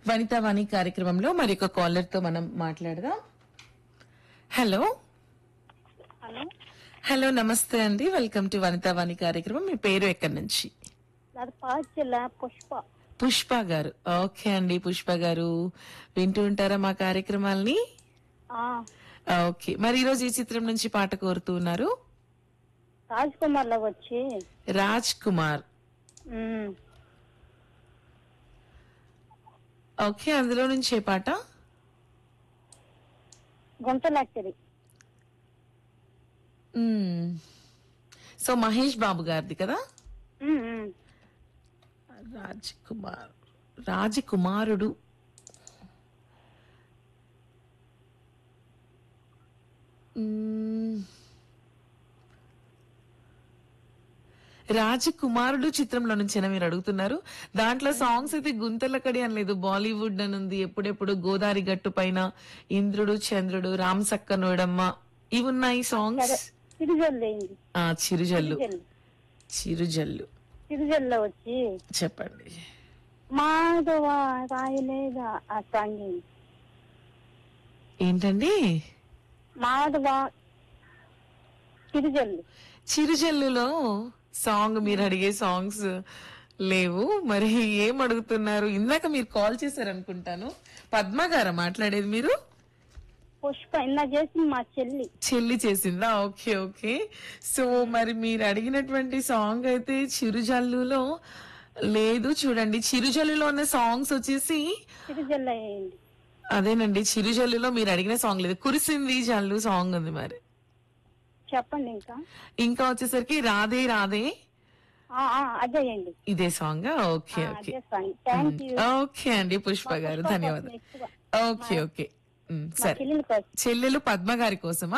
వనితా వాణి కార్యక్రమంలో మరి ఒక కాలర్ తో మనం మాట్లాడదాం హలో హలో హలో నమస్తే అండి వెల్కమ్ టు వనితా వాణి కార్యక్రమం మీ పేరు ఎక్కడి నుంచి నాది పాచిల్ల పుష్ప పుష్ప గారు ఓకే అండి పుష్ప గారు వింటూ ఉంటారా మా కార్యక్రమాల్ని ఆ, ఓకే మరి ఈ రోజు ఈ చిత్రం నుంచి పాట కోరుతూ ఉన్నారు రాజ్ కుమార్ లో వచ్చి రాజ్ కుమార్ ఉమ్, ఓకే అందులో నుంచి ఏ పాట గుంటలక్కడి మ్మ్. సో మహేష్ బాబు గారిది కదా ఉమ్, ఉమ్. రాజ్ కుమార్ రాజకుమారుడు మ్మ్. రాజకుమారుడు చిత్రంలో నుంచి మీరు అడుగుతున్నారు దాంట్లో సాంగ్స్ అయితే గుంతలకడి అని లేదు బాలీవుడ్ అని ఉంది ఎప్పుడెప్పుడు గోదావరి గట్టు పైన ఇంద్రుడు చంద్రుడు రామ్ సక్క నోడమ్మ ఇవి ఉన్నాయి సాంగ్స్ సిరిజల్లు అయింది ఆ చిరుజల్లు సిరిజల్లు చిరుజల్లు సిరిజల్లో వచ్చి చెప్పండి మాధవ రాయలేదా ఆ సాంగ్ అయింది. ఏంటండి మాధవ సిరిజల్లు చిరుజల్లులో సాంగ్ మీరు అడిగే సాంగ్స్ లేవు మరి ఏం అడుగుతున్నారు ఇందాక మీరు కాల్ చేశారు అనుకుంటాను పద్మ గారా మాట్లాడేది మీరు పుష్ప ఇన్నా చేసింది మా చెల్లి చెల్లి చేసిందా ఓకే ఓకే సో మరి మీరు అడిగినటువంటి సాంగ్ అయితే చిరుజల్లులో లేదు చూడండి చిరుజల్లులో ఉన్న సాంగ్స్ వచ్చేసి సిరిజల్లు అయింది అదేనండి చిరుజల్లులో మీరు అడిగిన సాంగ్ లేదు కురిసింది జల్లు సాంగ్ ఉంది మరి చెప్పండి ఇంకా ఇంకా వచ్చేసరికి రాధే రాధే ఆ, ఆ, అదే అయ్యండి ఇదే సాంగ్ ఓకే ఓకే అదే సాంగ్ థ్యాంక్ యూ ఓకే అండి పుష్ప గారు ధన్యవాదాలు ఎక్కువ ఓకే ఓకే ఉమ్, మా సరే చెల్లెల కోసం చెల్లెలు పద్మ గారి కోసమా